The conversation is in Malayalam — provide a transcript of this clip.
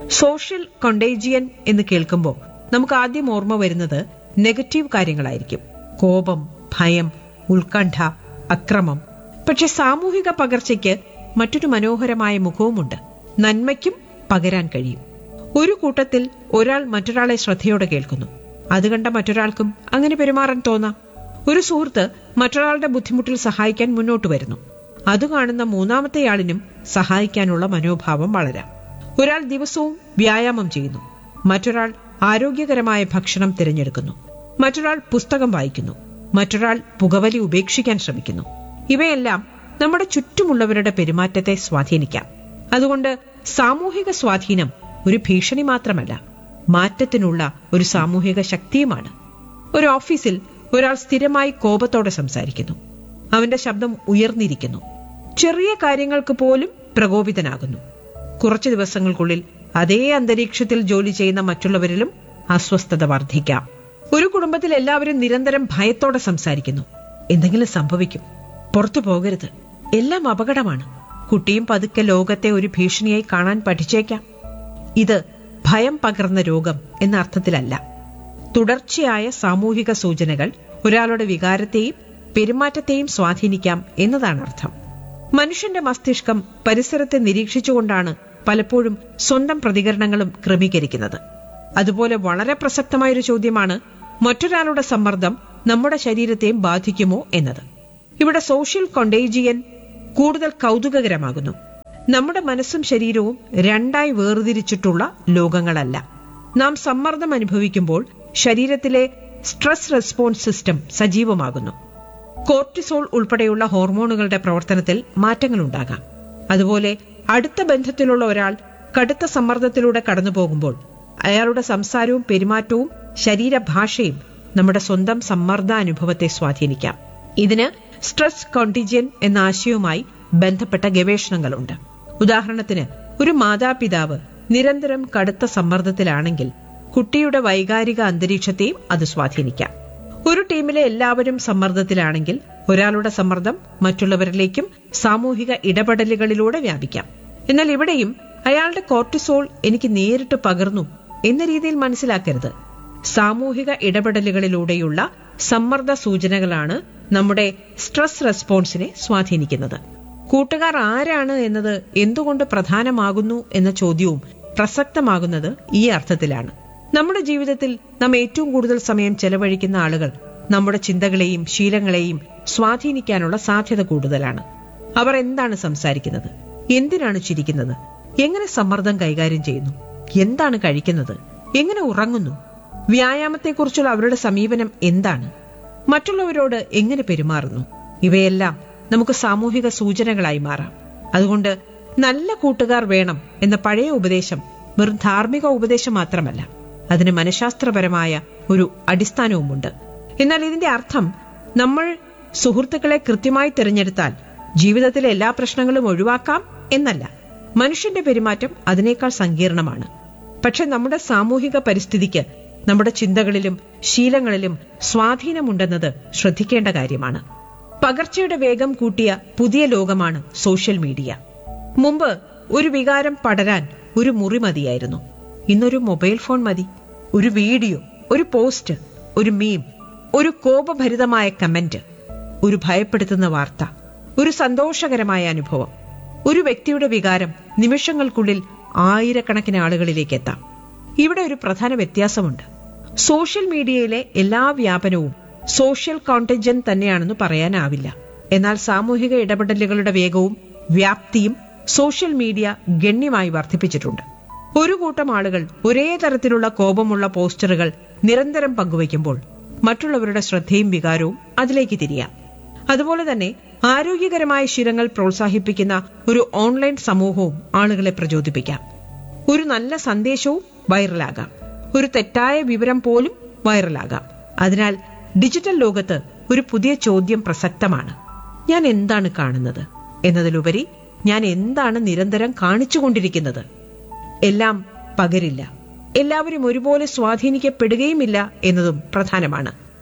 സോഷ്യൽ കൊണ്ടേജിയൻ എന്ന് കേൾക്കുമ്പോൾ നമുക്ക് ആദ്യം ഓർമ്മ വരുന്നത് നെഗറ്റീവ് കാര്യങ്ങളായിരിക്കും കോപം ഭയം ഉത്കണ്ഠ അക്രമം പക്ഷെ സാമൂഹിക പകർച്ചയ്ക്ക് മറ്റൊരു മനോഹരമായ മുഖവുമുണ്ട് നന്മയ്ക്കും പകരാൻ കഴിയും ഒരു കൂട്ടത്തിൽ ഒരാൾ മറ്റൊരാളെ ശ്രദ്ധയോടെ കേൾക്കുന്നു അത് കണ്ട മറ്റൊരാൾക്കും അങ്ങനെ പെരുമാറാൻ തോന്നാം ഒരു സുഹൃത്ത് മറ്റൊരാളുടെ ബുദ്ധിമുട്ടിൽ സഹായിക്കാൻ മുന്നോട്ട് വരുന്നു അത് കാണുന്ന മൂന്നാമത്തെയാളിനും സഹായിക്കാനുള്ള മനോഭാവം വളരാം ഒരാൾ ദിവസവും വ്യായാമം ചെയ്യുന്നു മറ്റൊരാൾ ആരോഗ്യകരമായ ഭക്ഷണം തിരഞ്ഞെടുക്കുന്നു മറ്റൊരാൾ പുസ്തകം വായിക്കുന്നു മറ്റൊരാൾ പുകവലി ഉപേക്ഷിക്കാൻ ശ്രമിക്കുന്നു ഇവയെല്ലാം നമ്മുടെ ചുറ്റുമുള്ളവരുടെ പെരുമാറ്റത്തെ സ്വാധീനിക്കാം അതുകൊണ്ട് സാമൂഹിക സ്വാധീനം ഒരു ഭീഷണി മാത്രമല്ല മാറ്റത്തിനുള്ള ഒരു സാമൂഹിക ശക്തിയുമാണ് ഒരു ഓഫീസിൽ ഒരാൾ സ്ഥിരമായി കോപത്തോടെ സംസാരിക്കുന്നു അവന്റെ ശബ്ദം ഉയർന്നിരിക്കുന്നു ചെറിയ കാര്യങ്ങൾക്ക് പോലും പ്രകോപിതനാകുന്നു കുറച്ചു ദിവസങ്ങൾക്കുള്ളിൽ അതേ അന്തരീക്ഷത്തിൽ ജോലി ചെയ്യുന്ന മറ്റുള്ളവരിലും അസ്വസ്ഥത വർദ്ധിക്കാം ഒരു കുടുംബത്തിൽ എല്ലാവരും നിരന്തരം ഭയത്തോടെ സംസാരിക്കുന്നു എന്തെങ്കിലും സംഭവിക്കും പുറത്തു പോകരുത് എല്ലാം അപകടമാണ് കുട്ടിയും പതുക്കെ ലോകത്തെ ഒരു ഭീഷണിയായി കാണാൻ പഠിച്ചേക്കാം ഇത് ഭയം പകർന്ന രോഗം എന്ന അർത്ഥത്തിലല്ല തുടർച്ചയായ സാമൂഹിക സൂചനകൾ ഒരാളുടെ വികാരത്തെയും പെരുമാറ്റത്തെയും സ്വാധീനിക്കാം എന്നതാണ് അർത്ഥം മനുഷ്യന്റെ മസ്തിഷ്കം പരിസരത്തെ നിരീക്ഷിച്ചുകൊണ്ടാണ് പലപ്പോഴും സ്വന്തം പ്രതികരണങ്ങളും ക്രമീകരിക്കുന്നത് അതുപോലെ വളരെ പ്രസക്തമായൊരു ചോദ്യമാണ് മറ്റൊരാളുടെ സമ്മർദ്ദം നമ്മുടെ ശരീരത്തെയും ബാധിക്കുമോ എന്നത് ഇവിടെ സോഷ്യൽ കൊണ്ടേജിയൻ കൂടുതൽ കൗതുകകരമാകുന്നു നമ്മുടെ മനസ്സും ശരീരവും രണ്ടായി വേർതിരിച്ചിട്ടുള്ള ലോകങ്ങളല്ല നാം സമ്മർദ്ദം അനുഭവിക്കുമ്പോൾ ശരീരത്തിലെ സ്ട്രെസ് റെസ്പോൺസ് സിസ്റ്റം സജീവമാകുന്നു കോർട്ടിസോൾ ഉൾപ്പെടെയുള്ള ഹോർമോണുകളുടെ പ്രവർത്തനത്തിൽ മാറ്റങ്ങളുണ്ടാകാം അതുപോലെ അടുത്ത ബന്ധത്തിലുള്ള ഒരാൾ കടുത്ത സമ്മർദ്ദത്തിലൂടെ കടന്നുപോകുമ്പോൾ അയാളുടെ സംസാരവും പെരുമാറ്റവും ശരീരഭാഷയും നമ്മുടെ സ്വന്തം സമ്മർദ്ദാനുഭവത്തെ സ്വാധീനിക്കാം ഇതിന് സ്ട്രെസ് കോണ്ടിജിയൻ എന്ന ആശയവുമായി ബന്ധപ്പെട്ട ഗവേഷണങ്ങളുണ്ട് ഉദാഹരണത്തിന് ഒരു മാതാപിതാവ് നിരന്തരം കടുത്ത സമ്മർദ്ദത്തിലാണെങ്കിൽ കുട്ടിയുടെ വൈകാരിക അന്തരീക്ഷത്തെയും അത് സ്വാധീനിക്കാം ഒരു ടീമിലെ എല്ലാവരും സമ്മർദ്ദത്തിലാണെങ്കിൽ ഒരാളുടെ സമ്മർദ്ദം മറ്റുള്ളവരിലേക്കും സാമൂഹിക ഇടപെടലുകളിലൂടെ വ്യാപിക്കാം എന്നാൽ ഇവിടെയും അയാളുടെ കോർട്ടിസോൾ എനിക്ക് നേരിട്ട് പകർന്നു എന്ന രീതിയിൽ മനസ്സിലാക്കരുത് സാമൂഹിക ഇടപെടലുകളിലൂടെയുള്ള സമ്മർദ്ദ സൂചനകളാണ് നമ്മുടെ സ്ട്രെസ് റെസ്പോൺസിനെ സ്വാധീനിക്കുന്നത് കൂട്ടുകാർ ആരാണ് എന്നത് എന്തുകൊണ്ട് പ്രധാനമാകുന്നു എന്ന ചോദ്യവും പ്രസക്തമാകുന്നത് ഈ അർത്ഥത്തിലാണ് നമ്മുടെ ജീവിതത്തിൽ നാം ഏറ്റവും കൂടുതൽ സമയം ചെലവഴിക്കുന്ന ആളുകൾ നമ്മുടെ ചിന്തകളെയും ശീലങ്ങളെയും സ്വാധീനിക്കാനുള്ള സാധ്യത കൂടുതലാണ് അവർ എന്താണ് സംസാരിക്കുന്നത് എന്തിനാണ് ചിരിക്കുന്നത് എങ്ങനെ സമ്മർദ്ദം കൈകാര്യം ചെയ്യുന്നു എന്താണ് കഴിക്കുന്നത് എങ്ങനെ ഉറങ്ങുന്നു വ്യായാമത്തെക്കുറിച്ചുള്ള അവരുടെ സമീപനം എന്താണ് മറ്റുള്ളവരോട് എങ്ങനെ പെരുമാറുന്നു ഇവയെല്ലാം നമുക്ക് സാമൂഹിക സൂചനകളായി മാറാം അതുകൊണ്ട് നല്ല കൂട്ടുകാർ വേണം എന്ന പഴയ ഉപദേശം വെറും ധാർമ്മിക ഉപദേശം മാത്രമല്ല അതിന് മനഃശാസ്ത്രപരമായ ഒരു അടിസ്ഥാനവുമുണ്ട് എന്നാൽ ഇതിന്റെ അർത്ഥം നമ്മൾ സുഹൃത്തുക്കളെ കൃത്യമായി തിരഞ്ഞെടുത്താൽ ജീവിതത്തിലെ എല്ലാ പ്രശ്നങ്ങളും ഒഴിവാക്കാം എന്നല്ല മനുഷ്യന്റെ പെരുമാറ്റം അതിനേക്കാൾ സങ്കീർണമാണ് പക്ഷെ നമ്മുടെ സാമൂഹിക പരിസ്ഥിതിക്ക് നമ്മുടെ ചിന്തകളിലും ശീലങ്ങളിലും സ്വാധീനമുണ്ടെന്നത് ശ്രദ്ധിക്കേണ്ട കാര്യമാണ് പകർച്ചയുടെ വേഗം കൂട്ടിയ പുതിയ ലോകമാണ് സോഷ്യൽ മീഡിയ മുമ്പ് ഒരു വികാരം പടരാൻ ഒരു മുറി മതിയായിരുന്നു ഇന്നൊരു മൊബൈൽ ഫോൺ മതി ഒരു വീഡിയോ ഒരു പോസ്റ്റ് ഒരു മീം ഒരു കോപഭരിതമായ കമന്റ് ഒരു ഭയപ്പെടുത്തുന്ന വാർത്ത ഒരു സന്തോഷകരമായ അനുഭവം ഒരു വ്യക്തിയുടെ വികാരം നിമിഷങ്ങൾക്കുള്ളിൽ ആയിരക്കണക്കിന് ആളുകളിലേക്ക് എത്താം ഇവിടെ ഒരു പ്രധാന വ്യത്യാസമുണ്ട് സോഷ്യൽ മീഡിയയിലെ എല്ലാ വ്യാപനവും സോഷ്യൽ കോണ്ടജൻ തന്നെയാണെന്ന് പറയാനാവില്ല എന്നാൽ സാമൂഹിക ഇടപെടലുകളുടെ വേഗവും വ്യാപ്തിയും സോഷ്യൽ മീഡിയ ഗണ്യമായി വർദ്ധിപ്പിച്ചിട്ടുണ്ട് ഒരു കൂട്ടം ആളുകൾ ഒരേ തരത്തിലുള്ള കോപമുള്ള പോസ്റ്ററുകൾ നിരന്തരം പങ്കുവയ്ക്കുമ്പോൾ മറ്റുള്ളവരുടെ ശ്രദ്ധയും വികാരവും അതിലേക്ക് തിരിയാം അതുപോലെ തന്നെ ആരോഗ്യകരമായ ശീലങ്ങൾ പ്രോത്സാഹിപ്പിക്കുന്ന ഒരു ഓൺലൈൻ സമൂഹവും ആളുകളെ പ്രചോദിപ്പിക്കാം ഒരു നല്ല സന്ദേശവും വൈറലാകാം ഒരു തെറ്റായ വിവരം പോലും വൈറലാകാം അതിനാൽ ഡിജിറ്റൽ ലോകത്ത് ഒരു പുതിയ ചോദ്യം പ്രസക്തമാണ് ഞാൻ എന്താണ് കാണുന്നത് എന്നതിലുപരി ഞാൻ എന്താണ് നിരന്തരം കാണിച്ചുകൊണ്ടിരിക്കുന്നത് എല്ലാം പകരില്ല എല്ലാവരും ഒരുപോലെ സ്വാധീനിക്കപ്പെടുകയുമില്ല എന്നതും പ്രധാനമാണ്